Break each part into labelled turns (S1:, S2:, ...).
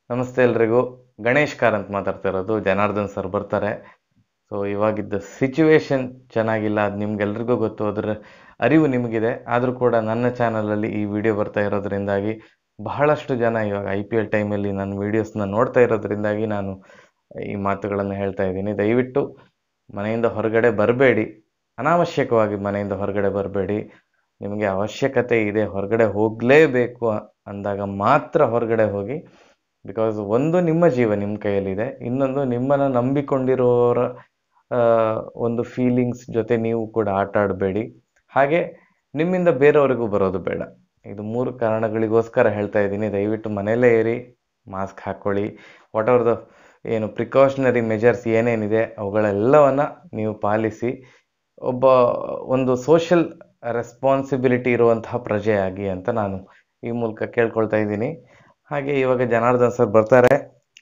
S1: ನಮಸ್ತೆ ಎಲ್ರಿಗೂ ಗಣೇಶ್ ಕಾರ್ ಅಂತ ಮಾತಾಡ್ತಾ ಇರೋದು ಜನಾರ್ದನ್ ಸರ್ ಬರ್ತಾರೆ ಸೊ ಇವಾಗಿದ್ದ ಸಿಚುವೇಶನ್ ಚೆನ್ನಾಗಿಲ್ಲ ಅದು ನಿಮ್ಗೆಲ್ರಿಗೂ ಗೊತ್ತು ಅದರ ಅರಿವು ನಿಮಗಿದೆ ಆದರೂ ಕೂಡ ನನ್ನ ಚಾನಲಲ್ಲಿ ಈ ವಿಡಿಯೋ ಬರ್ತಾ ಇರೋದ್ರಿಂದಾಗಿ ಬಹಳಷ್ಟು ಜನ ಇವಾಗ ಐ ಪಿ ಎಲ್ ಟೈಮಲ್ಲಿ ನನ್ನ ವೀಡಿಯೋಸ್ನ ನೋಡ್ತಾ ಇರೋದ್ರಿಂದಾಗಿ ನಾನು ಈ ಮಾತುಗಳನ್ನು ಹೇಳ್ತಾ ಇದ್ದೀನಿ ದಯವಿಟ್ಟು ಮನೆಯಿಂದ ಹೊರಗಡೆ ಬರಬೇಡಿ ಅನಾವಶ್ಯಕವಾಗಿ ಮನೆಯಿಂದ ಹೊರಗಡೆ ಬರಬೇಡಿ ನಿಮಗೆ ಅವಶ್ಯಕತೆ ಇದೆ ಹೊರಗಡೆ ಹೋಗಲೇಬೇಕು ಅಂದಾಗ ಮಾತ್ರ ಹೊರಗಡೆ ಹೋಗಿ ಬಿಕಾಸ್ ಒಂದು ನಿಮ್ಮ ಜೀವ ನಿಮ್ಮ ಕೈಯಲ್ಲಿದೆ ಇನ್ನೊಂದು ನಿಮ್ಮನ್ನು ನಂಬಿಕೊಂಡಿರೋರ ಆ, ಒಂದು ಫೀಲಿಂಗ್ಸ್ ಜೊತೆ ನೀವು ಕೂಡ ಆಟ ಆಡಬೇಡಿ ಹಾಗೆ ನಿಮ್ಮಿಂದ ಬೇರೆಯವರಿಗೂ ಬರೋದು ಬೇಡ ಇದು ಮೂರು ಕಾರಣಗಳಿಗೋಸ್ಕರ ಹೇಳ್ತಾ ಇದ್ದೀನಿ ದಯವಿಟ್ಟು ಮನೆಯಲ್ಲೇ ಇರಿ ಮಾಸ್ಕ್ ಹಾಕ್ಕೊಳ್ಳಿ ವಾಟ್ ಆರ್ ದ ಏನು ಪ್ರಿಕಾಷನರಿ ಮೆಜರ್ಸ್ ಏನೇನಿದೆ ಅವುಗಳೆಲ್ಲವನ್ನು ನೀವು ಪಾಲಿಸಿ ಒಬ್ಬ ಒಂದು ಸೋಷಿಯಲ್ ರೆಸ್ಪಾನ್ಸಿಬಿಲಿಟಿ ಇರುವಂತಹ ಪ್ರಜೆಯಾಗಿ ಅಂತ ನಾನು ಈ ಮೂಲಕ ಕೇಳ್ಕೊಳ್ತಾ ಇದ್ದೀನಿ ಹಾಗೆ ಇವಾಗ ಜನಾರ್ದನ್ ಸರ್ ಬರ್ತಾರೆ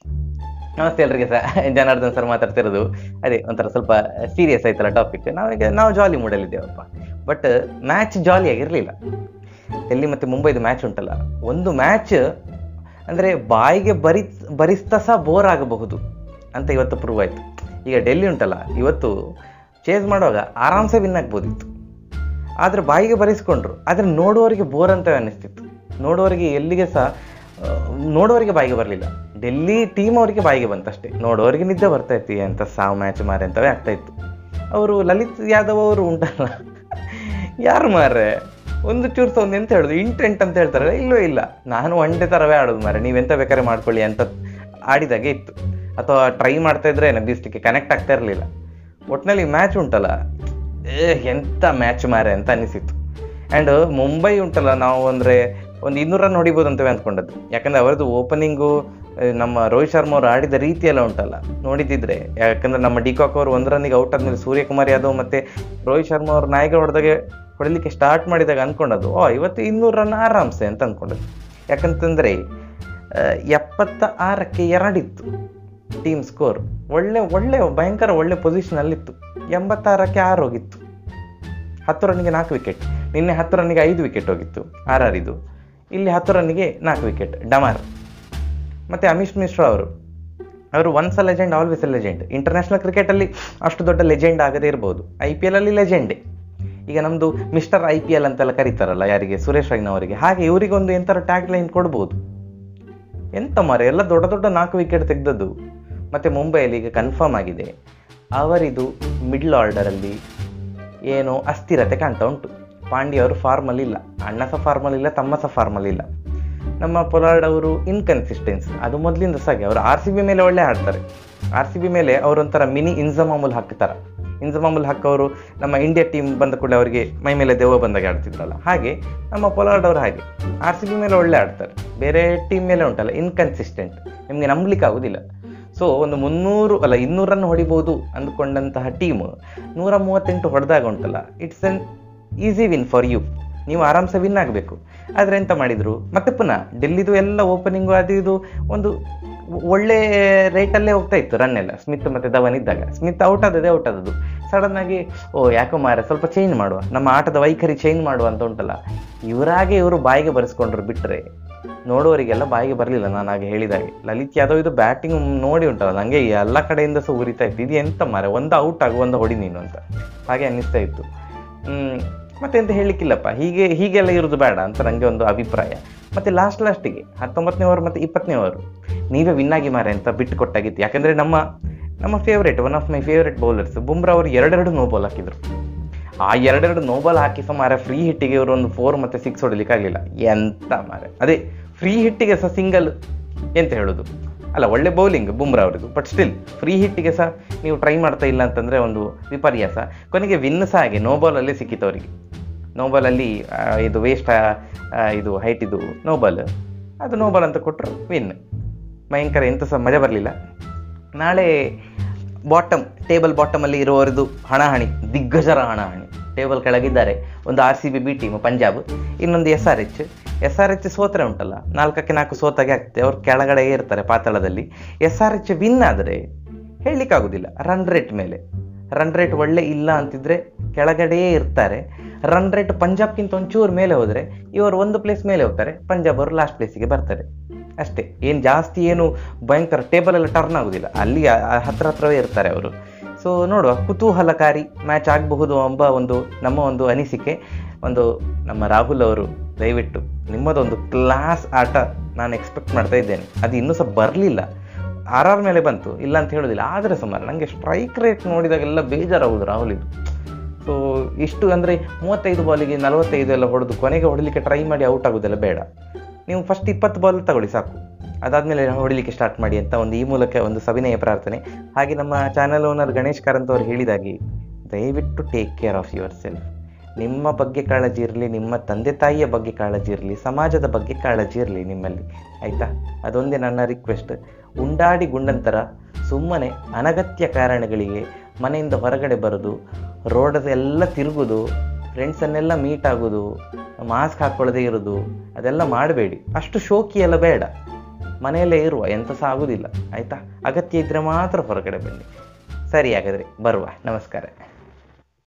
S1: ನಮಸ್ತೆ ಎಲ್ರಿಗೆ ಸರ್ ಜನಾರ್ದನ್ ಸರ್ ಮಾತಾಡ್ತಿರೋದು ಅದೇ ಒಂಥರ ಸ್ವಲ್ಪ ಸೀರಿಯಸ್ ಆಯ್ತಲ್ಲ ಟಾಪಿಕ್ ನಾವೀಗ ನಾವು ಜಾಲಿ ಮೂಡಲ್ಲಿದ್ದೇವಪ್ಪ ಬಟ್ ಮ್ಯಾಚ್ ಜಾಲಿ ಆಗಿರಲಿಲ್ಲ ಡೆಲ್ಲಿ ಮತ್ತು ಮುಂಬೈದು ಮ್ಯಾಚ್ ಉಂಟಲ್ಲ ಒಂದು ಮ್ಯಾಚ್ ಅಂದರೆ ಬಾಯಿಗೆ ಬರಿ ಬರಿಸ್ತಾ ಸಹ ಬೋರ್ ಆಗಬಹುದು ಅಂತ ಇವತ್ತು ಪ್ರೂವ್ ಆಯಿತು ಈಗ ಡೆಲ್ಲಿ ಉಂಟಲ್ಲ ಇವತ್ತು ಚೇಸ್ ಮಾಡುವಾಗ ಆರಾಮ್ಸೆ ವಿನ್ ಆಗ್ಬೋದಿತ್ತು ಆದರೆ ಬಾಯಿಗೆ ಬರೆಸ್ಕೊಂಡ್ರು ಆದರೆ ನೋಡುವವರಿಗೆ ಬೋರ್ ಅಂತ ಅನ್ನಿಸ್ತಿತ್ತು ನೋಡುವವರಿಗೆ ಎಲ್ಲಿಗೆ ಸಹ ಆ, ನೋಡುವವರಿಗೆ ಬಾಯಿಗೆ ಬರಲಿಲ್ಲ ಡೆಲ್ಲಿ ಟೀಮ್ ಅವರಿಗೆ ಬಾಯಿಗೆ ಬಂತಷ್ಟೇ ನೋಡುವವರಿಗೆ ನಿದ್ದೆ ಬರ್ತಾ ಇತ್ತು ಎಂತ ಸಾವು ಮ್ಯಾಚ್ ಮಾರೆ ಅಂತವೇ ಆಗ್ತಾ ಇತ್ತು ಅವರು ಲಲಿತ್ ಯಾದವ್ ಅವರು ಉಂಟಲ್ಲ ಯಾರು ಮಾರ್ರೆ ಒಂದು ಚೂರು ಸಹ ಒಂದು ಎಂತ ಹೇಳೋದು ಇಂಟೆಂಟ್ ಅಂತ ಹೇಳ್ತಾರೆ ಇಲ್ಲವೇ ಇಲ್ಲ ನಾನು ಒಂದೇ ಥರವೇ ಆಡೋದು ಮಾರೆ ನೀವೆಂತ ಬೇಕಾದ್ರೆ ಮಾಡ್ಕೊಳ್ಳಿ ಅಂತ ಆಡಿದಾಗೆ ಇತ್ತು ಅಥವಾ ಟ್ರೈ ಮಾಡ್ತಾ ಇದ್ರೆ ನಗಿಸ್ಲಿಕ್ಕೆ ಕನೆಕ್ಟ್ ಆಗ್ತಾ ಇರಲಿಲ್ಲ ಒಟ್ಟಿನಲ್ಲಿ ಮ್ಯಾಚ್ ಉಂಟಲ್ಲ ಏ ಎಂಥ ಮ್ಯಾಚ್ ಮಾರೆ ಅಂತ ಅನಿಸಿತ್ತು ಆ್ಯಂಡ್ ಮುಂಬೈ ಉಂಟಲ್ಲ ನಾವು ಅಂದರೆ ಒಂದು ಇನ್ನೂರು ರನ್ ಹೊಡಿಬೋದು ಅಂತವೇ ಅಂದ್ಕೊಂಡದ್ದು ಯಾಕಂದರೆ ಅವರದ್ದು ಓಪನಿಂಗು ನಮ್ಮ ರೋಹಿತ್ ಶರ್ಮಾ ಅವರು ಆಡಿದ ರೀತಿಯೆಲ್ಲ ಉಂಟಲ್ಲ ನೋಡಿದ್ದಿದ್ರೆ ಯಾಕಂದ್ರೆ ನಮ್ಮ ಡಿಕಾಕ್ ಅವರು ಒಂದು ರನ್ನಿಗೆ ಔಟ್ ಆದ್ಮೇಲೆ ಸೂರ್ಯಕುಮಾರ್ ಯಾದವ್ ಮತ್ತು ರೋಹಿತ್ ಶರ್ಮಾ ಅವರು ನಾಯಕ ಹೊಡೆದಾಗೆ ಹೊಡಿಲಿಕ್ಕೆ ಸ್ಟಾರ್ಟ್ ಮಾಡಿದಾಗ ಅಂದ್ಕೊಂಡದ್ದು ಓ ಇವತ್ತು ಇನ್ನೂರು ರನ್ ಆರಾಮ್ಸೆ ಅಂತ ಅಂದ್ಕೊಂಡದ್ದು ಯಾಕಂತಂದರೆ ಎಪ್ಪತ್ತ ಆರಕ್ಕೆ ಎರಡಿತ್ತು ಟೀಮ್ ಸ್ಕೋರ್ ಒಳ್ಳೆ ಒಳ್ಳೆ ಭಯಂಕರ ಒಳ್ಳೆ ಪೊಸಿಷನಲ್ಲಿತ್ತು ಎಂಬತ್ತಾರಕ್ಕೆ ಆರು ಹೋಗಿತ್ತು ಹತ್ತು ರನ್ನಿಗೆ ನಾಲ್ಕು ವಿಕೆಟ್ ನಿನ್ನೆ ಹತ್ತು ರನ್ನಿಗೆ ಐದು ವಿಕೆಟ್ ಹೋಗಿತ್ತು ಆರ್ ಆರ್ ಇದು ಇಲ್ಲಿ ಹತ್ತು ರನ್ನಿಗೆ ನಾಲ್ಕು ವಿಕೆಟ್ ಡಮಾರ್ ಮತ್ತು ಅಮಿತ್ ಮಿಶ್ರಾ ಅವರು ಅವರು once a legend always a legend international ಕ್ರಿಕೆಟಲ್ಲಿ ಅಷ್ಟು ದೊಡ್ಡ ಲೆಜೆಂಡ್ ಆಗದೇ ಇರ್ಬೋದು ಐ ಪಿ ಎಲ್ ಅಲ್ಲಿ ಲೆಜೆಂಡೇ ಈಗ ನಮ್ಮದು ಮಿಸ್ಟರ್ ಐ ಪಿ ಎಲ್ ಅಂತೆಲ್ಲ ಕರೀತಾರಲ್ಲ ಯಾರಿಗೆ ಸುರೇಶ್ ರೈನಾ ಅವರಿಗೆ ಹಾಗೆ ಇವರಿಗೊಂದು ಎಂಥರ ಟ್ಯಾಗ್ ಲೈನ್ ಕೊಡ್ಬೋದು ಎಂತ ಮಾರೆ ಎಲ್ಲ ದೊಡ್ಡ ದೊಡ್ಡ ನಾಲ್ಕು ವಿಕೆಟ್ ತೆಗೆದದ್ದು ಮತ್ತು ಮುಂಬೈಯಲ್ಲಿ ಈಗ ಕನ್ಫರ್ಮ್ ಆಗಿದೆ ಅವರಿದು ಮಿಡ್ಲ್ ಆರ್ಡರಲ್ಲಿ ಏನೋ ಅಸ್ಥಿರತೆ ಕಾಣ್ತಾ ಉಂಟು ಪಾಂಡ್ಯ ಅವರು ಫಾರ್ಮಲ್ ಇಲ್ಲ ಅಣ್ಣ ಸಹ ಫಾರ್ಮಲ್ ಇಲ್ಲ ತಮ್ಮ ಸಹ ಫಾರ್ಮಲ್ ಇಲ್ಲ ನಮ್ಮ ಪೊಲಾರ್ಡ್ ಅವರು ಇನ್ಕನ್ಸಿಸ್ಟೆನ್ಸ್ ಅದು ಮೊದಲಿಂದ ಸಾಗಿ ಅವರು ಆರ್ ಸಿ ಬಿ ಮೇಲೆ ಒಳ್ಳೆ ಆಡ್ತಾರೆ ಆರ್ ಸಿ ಬಿ ಮೇಲೆ ಅವರೊಂಥರ ಮಿನಿ ಇನ್ಜಮಾಮುಲ್ ಹಾಕ್ತಾರೆ ಇನ್ಜಮಾಮುಲ್ ಹಕ್ ಅವರು ನಮ್ಮ ಇಂಡಿಯಾ ಟೀಮ್ ಬಂದ ಕೂಡಲೇ ಅವರಿಗೆ ಮೈ ಮೇಲೆ ದೆವ್ವ ಬಂದಾಗ ಆಡ್ತಿದ್ರಲ್ಲ ಹಾಗೆ ನಮ್ಮ ಪೊಲಾರ್ಡ್ ಅವರು ಹಾಗೆ ಆರ್ ಸಿ ಬಿ ಮೇಲೆ ಒಳ್ಳೆ ಆಡ್ತಾರೆ ಬೇರೆ ಟೀಮ್ ಮೇಲೆ ಉಂಟಲ್ಲ ಇನ್ಕನ್ಸಿಸ್ಟೆಂಟ್ ನಿಮಗೆ ನಂಬಲಿಕ್ಕೆ ಆಗೋದಿಲ್ಲ ಸೊ ಒಂದು ಮುನ್ನೂರು ಅಲ್ಲ ಇನ್ನೂರು ರನ್ ಹೊಡಿಬೋದು ಅಂದ್ಕೊಂಡಂತಹ ಟೀಮ್ ನೂರ ಮೂವತ್ತೆಂಟು ಹೊಡೆದಾಗ ಉಂಟಲ್ಲ it's an easy win for you ನೀವು ಆರಾಮ್ಸೆ ವಿನ್ ಆಗಬೇಕು ಆದರೆ ಎಂತ ಮಾಡಿದರು ಮತ್ತೆ ಪುನಃ ಡೆಲ್ಲಿದು ಎಲ್ಲ ಓಪನಿಂಗು ಅದು ಇದು ಒಂದು ಒಳ್ಳೆ ರೇಟಲ್ಲೇ ಹೋಗ್ತಾ ಇತ್ತು ರನ್ ಎಲ್ಲ ಸ್ಮಿತ್ ಮತ್ತು ಧವನ್ ಇದ್ದಾಗ ಸ್ಮಿತ್ ಔಟ್ ಆದದೇ ಔಟ್ ಆದದ್ದು ಸಡನ್ ಆಗಿ ಓ ಯಾಕೋ ಮಾರ ಸ್ವಲ್ಪ ಚೇಂಜ್ ಮಾಡುವ ನಮ್ಮ ಆಟದ ವೈಖರಿ ಚೇಂಜ್ ಮಾಡುವ ಅಂತ ಉಂಟಲ್ಲ ಇವರಾಗೆ ಇವರು ಬಾಯಿಗೆ ಬರೆಸ್ಕೊಂಡ್ರು ಬಿಟ್ಟರೆ ನೋಡುವವರಿಗೆಲ್ಲ ಬಾಯಿಗೆ ಬರಲಿಲ್ಲ ನಾನು ಹಾಗೆ ಹೇಳಿದಾಗೆ ಲಲಿತ್ ಯಾದವ್ ಇದು ಬ್ಯಾಟಿಂಗ್ ನೋಡಿ ಉಂಟಲ್ಲ ನನಗೆ ಎಲ್ಲ ಕಡೆಯಿಂದ ಸಹ ಉರಿತಾ ಇತ್ತು ಇದು ಎಂತ ಮಾರೆ ಒಂದು ಔಟ್ ಆಗು ಒಂದು ಹೊಡಿ ನೀನು ಅಂತ ಹಾಗೆ ಅನ್ನಿಸ್ತಾ ಇತ್ತು ಹ್ಮ್, ಮತ್ತೆ ಎಂತ ಹೇಳಲಿಕ್ಕಿಲ್ಲಪ್ಪ ಹೀಗೆ ಹೀಗೆಲ್ಲ ಇರೋದು ಬೇಡ ಅಂತ ನನಗೆ ಒಂದು ಅಭಿಪ್ರಾಯ ಮತ್ತು ಲಾಸ್ಟ್ ಲಾಸ್ಟಿಗೆ ಹತ್ತೊಂಬತ್ತನೇ ಓವರ್ ಮತ್ತು ಇಪ್ಪತ್ತನೇ ಓವರ್ ನೀವೇ ವಿನ್ ಆಗಿ ಮಾರೆ ಅಂತ ಬಿಟ್ಟು ಕೊಟ್ಟಾಗಿತ್ತು ಯಾಕಂದರೆ ನಮ್ಮ ನಮ್ಮ favourite one of my favourite bowlers Bumrah ಅವರು ಎರಡೆರಡು ನೋ ಬಾಲ್ ಹಾಕಿದ್ರು ಆ ಎರಡೆರಡು ನೋ ಬಾಲ್ ಹಾಕಿ ಸಹ ಮಾರೆ ಫ್ರೀ ಹಿಟ್ಟಿಗೆ ಇವರು ಒಂದು ಫೋರ್ ಮತ್ತು ಸಿಕ್ಸ್ ಹೊಡಿಲಿಕ್ಕೆ ಆಗಲಿಲ್ಲ ಎಂತ ಮಾರೆ ಅದೇ ಫ್ರೀ ಹಿಟ್ಟಿಗೆ ಸಹ ಸಿಂಗಲ್ ಎಂತ ಹೇಳೋದು ಅಲ್ಲ ಒಳ್ಳೆ ಬೌಲಿಂಗ್ ಬುಮ್ರಾ ಅವರದು ಬಟ್ ಸ್ಟಿಲ್ ಫ್ರೀ ಹಿಟ್ಟಿಗೆ ಸಹ ನೀವು ಟ್ರೈ ಮಾಡ್ತಾ ಇಲ್ಲ ಅಂತಂದರೆ ಒಂದು ವಿಪರ್ಯಾಸ ಕೊನೆಗೆ ವಿನ್ ಸಹ ಹಾಗೆ ನೋ ಬಾಲಲ್ಲೇ ಸಿಕ್ಕಿತ್ತು ಅವರಿಗೆ ನೋ ಬಾಲಲ್ಲಿ ಆ, ಇದು ವೇಸ್ಟ್ ಇದು ಹೈಟ್ ಇದು ನೋ ಬಾಲ್ ಅದು ನೋ ಬಾಲ್ ಅಂತ ಕೊಟ್ಟರು ವಿನ್ ಭಯಂಕರ ಎಂತ ಸಹ ಮಜಾ ಬರಲಿಲ್ಲ ನಾಳೆ ಬಾಟಮ್ ಟೇಬಲ್ ಬಾಟಮಲ್ಲಿ ಇರುವವರದು ಹಣಾಹಣಿ ದಿಗ್ಗಜರ ಹಣಾಹಣಿ ಟೇಬಲ್ ಕೆಳಗಿದ್ದಾರೆ ಒಂದು R C B B team Punjab ಇನ್ನೊಂದು S R H S R H ಸೋತ್ರೆ ಉಂಟಲ್ಲ ನಾಲ್ಕಕ್ಕೆ ನಾಲ್ಕು ಸೋತಾಗೆ ಆಗ್ತದೆ ಅವ್ರು ಕೆಳಗಡೆ ಇರ್ತಾರೆ ಪಾತಾಳದಲ್ಲಿ ಎಸ್ ಆರ್ ಎಚ್ ವಿನ್ ಆದರೆ ಹೇಳಲಿಕ್ಕಾಗೋದಿಲ್ಲ ರನ್ ರೇಟ್ ಮೇಲೆ ರನ್ ರೇಟ್ ಒಳ್ಳೆ ಇಲ್ಲ ಅಂತಿದ್ರೆ ಕೆಳಗಡೆಯೇ ಇರ್ತಾರೆ ರನ್ ರೇಟ್ ಪಂಜಾಬ್ಗಿಂತ ಒಂಚೂರು ಮೇಲೆ ಹೋದರೆ ಇವರು ಒಂದು ಪ್ಲೇಸ್ ಮೇಲೆ ಹೋಗ್ತಾರೆ ಪಂಜಾಬ್ ಅವರು ಲಾಸ್ಟ್ ಪ್ಲೇಸಿಗೆ ಬರ್ತಾರೆ ಅಷ್ಟೇ ಏನು ಜಾಸ್ತಿ ಏನು ಭಯಂಕರ ಟೇಬಲ್ ಎಲ್ಲ ಟರ್ನ್ ಆಗೋದಿಲ್ಲ ಅಲ್ಲಿ ಆ- ಆ ಹತ್ರ ಹತ್ರವೇ ಇರ್ತಾರೆ ಅವರು ಸೊ ನೋಡುವ ಕುತೂಹಲಕಾರಿ ಮ್ಯಾಚ್ ಆಗಬಹುದು ಎಂಬ ಒಂದು ನಮ್ಮ ಒಂದು ಅನಿಸಿಕೆ ಒಂದು ನಮ್ಮ ರಾಹುಲ್ ಅವರು ದಯವಿಟ್ಟು ನಿಮ್ಮದೊಂದು ಕ್ಲಾಸ್ ಆಟ ನಾನು ಎಕ್ಸ್ಪೆಕ್ಟ್ ಮಾಡ್ತಾ ಇದ್ದೇನೆ ಅದು ಇನ್ನೂ ಸಹ ಬರಲಿಲ್ಲ ಆರ್ ಆರ್ ಮೇಲೆ ಬಂತು ಇಲ್ಲ ಅಂತ ಹೇಳೋದಿಲ್ಲ ಆದರೆ ಸುಮಾರು ನನಗೆ ಸ್ಟ್ರೈಕ್ ರೇಟ್ ನೋಡಿದಾಗೆಲ್ಲ ಬೇಜಾರಾಗೋದು ರಾಹುಲ್ ಇದು ಸೊ ಇಷ್ಟು ಅಂದರೆ ಮೂವತ್ತೈದು ಬಾಲಿಗೆ ನಲವತ್ತೈದು ಎಲ್ಲ ಹೊಡೆದು ಕೊನೆಗೆ ಹೊಡಲಿಕ್ಕೆ ಟ್ರೈ ಮಾಡಿ ಔಟ್ ಆಗೋದೆಲ್ಲ ಬೇಡ ನೀವು ಫಸ್ಟ್ ಇಪ್ಪತ್ತು ಬಾಲ್ ತಗೊಳ್ಳಿ ಸಾಕು ಅದಾದಮೇಲೆ ಹೊಡಿಲಿಕ್ಕೆ ಸ್ಟಾರ್ಟ್ ಮಾಡಿ ಅಂತ ಒಂದು ಈ ಮೂಲಕ ಒಂದು ಸವಿನಯ ಪ್ರಾರ್ಥನೆ ಹಾಗೆ ನಮ್ಮ ಚಾನಲ್ ಓನರ್ ಗಣೇಶ್ ಕಾರಂತ್ ಅವರು ಹೇಳಿದಾಗೆ ದಯವಿಟ್ಟು take care of yourself ನಿಮ್ಮ ಬಗ್ಗೆ ಕಾಳಜಿ ಇರಲಿ ನಿಮ್ಮ ತಂದೆ ತಾಯಿಯ ಬಗ್ಗೆ ಕಾಳಜಿ ಇರಲಿ ಸಮಾಜದ ಬಗ್ಗೆ ಕಾಳಜಿ ಇರಲಿ ನಿಮ್ಮಲ್ಲಿ ಆಯಿತಾ ಅದೊಂದೇ ನನ್ನ ರಿಕ್ವೆಸ್ಟ್ ಉಂಡಾಡಿ ಗುಂಡಂತರ ಸುಮ್ಮನೆ ಅನಗತ್ಯ ಕಾರಣಗಳಿಗೆ ಮನೆಯಿಂದ ಹೊರಗಡೆ ಬರೋದು ರೋಡದೆಲ್ಲ ತಿರುಗೋದು ಫ್ರೆಂಡ್ಸನ್ನೆಲ್ಲ ಮೀಟ್ ಆಗೋದು ಮಾಸ್ಕ್ ಹಾಕ್ಕೊಳ್ಳದೆ ಇರೋದು ಅದೆಲ್ಲ ಮಾಡಬೇಡಿ ಅಷ್ಟು ಶೋಕಿ ಎಲ್ಲ ಬೇಡ ಮನೆಯಲ್ಲೇ ಇರುವ ಎಂತ ಸಹ ಆಗೋದಿಲ್ಲ ಆಯಿತಾ ಅಗತ್ಯ ಇದ್ದರೆ ಮಾತ್ರ ಹೊರಗಡೆ ಬನ್ನಿ ಸರಿ ಹಾಗಾದರೆ ಬರುವ ನಮಸ್ಕಾರ